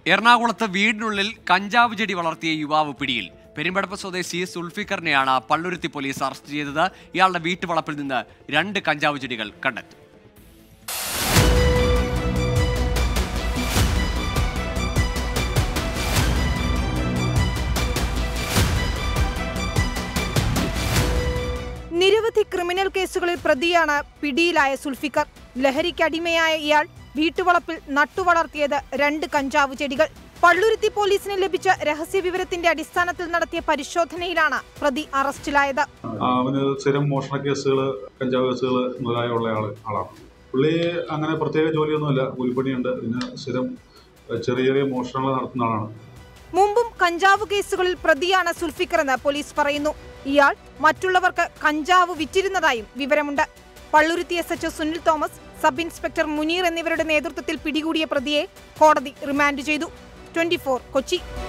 എറണാകുളത്ത് വീടിനുള്ളിൽ കഞ്ചാവ് ചെടി വളർത്തിയ യുവാവ് പിടിയിൽ പെരുമ്പടപ്പ് സ്വദേശി സുൽഫിക്കറിനെയാണ് പള്ളുരുത്തി പോലീസ് അറസ്റ്റ് ചെയ്തത് ഇയാളുടെ വീട്ടുവളപ്പിൽ നിന്ന് രണ്ട് കഞ്ചാവ് ചെടികൾ കണ്ടെത്തി നിരവധി ക്രിമിനൽ കേസുകളിൽ പ്രതിയാണ് പിടിയിലായ സുൽഫിക്കർ ലഹരിക്കടിമയായ ഇയാൾ വീട്ടുവളപ്പിൽ നട്ടുവളർത്തിയത് രണ്ട് കഞ്ചാവ് ചെടികൾ പള്ളുരുത്തി പോലീസിന് ലഭിച്ച രഹസ്യ വിവരത്തിന്റെ അടിസ്ഥാനത്തിൽ നടത്തിയ പരിശോധനയിലാണ് പ്രതി അറസ്റ്റിലായത് അവന് സ്ഥിരം മോഷണ കേസുകൾ കഞ്ചാവ് കേസുകൾ മുതലായുള്ള ആള് ആളാണ് പുള്ളി അങ്ങനെ പ്രത്യേക ജോലിയൊന്നുമില്ല കൂലിപ്പണിയുണ്ട് പിന്നെ സ്ഥിരം ചെറിയ ചെറിയ മോഷണങ്ങൾ നടത്തുന്ന ആളാണ് മുമ്പും കഞ്ചാവ് കേസുകളിൽ പ്രതിയാണ് സുൽഫിക്കർ എന്ന് പോലീസ് പറയുന്നു ഇയാൾ മറ്റുള്ളവർക്ക് കഞ്ചാവ് വിറ്റിരുന്നതായും വിവരമുണ്ട് Palluruthy S H Sunil Thomas sub inspector Muneer എന്നിവരുടെ നേതൃത്വത്തിൽ പിടികൂടിയ പ്രതിയെ കോടതി റിമാൻഡ് ചെയ്തു ട്വന്റി കൊച്ചി